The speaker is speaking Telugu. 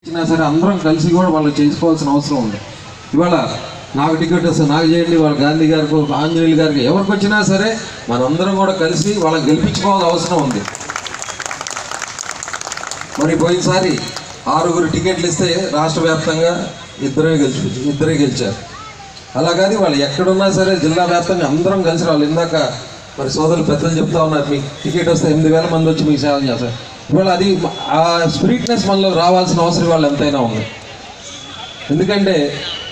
వచ్చినా సరే అందరం కలిసి కూడా వాళ్ళు చేసుకోవాల్సిన అవసరం ఉంది ఇవాళ నాకు టికెట్ వస్తే నాకు చేయండి వాళ్ళ గాంధీ గారికి ఆంజనేయులు గారికి ఎవరికి వచ్చినా సరే మనందరం కూడా కలిసి వాళ్ళని గెలిపించుకోవాల్సిన అవసరం ఉంది మరి పోయినసారి ఆరుగురు టికెట్లు ఇస్తే రాష్ట్ర వ్యాప్తంగా ఇద్దరే గెలిచి ఇద్దరే గెలిచారు అలా కాదు వాళ్ళు ఎక్కడున్నా సరే జిల్లా వ్యాప్తంగా అందరం కలిసి వాళ్ళు ఇందాక మరి సోదరులు పెద్దలు చెప్తా ఉన్నారు మీకు టికెట్ వస్తే ఎనిమిది వేల మంది వచ్చి మీకు సేవ చేస్తారు ఇవాళ అది ఆ స్పిరిట్నెస్ మనలో రావాల్సిన అవసరం వాళ్ళు ఎంతైనా ఉంది ఎందుకంటే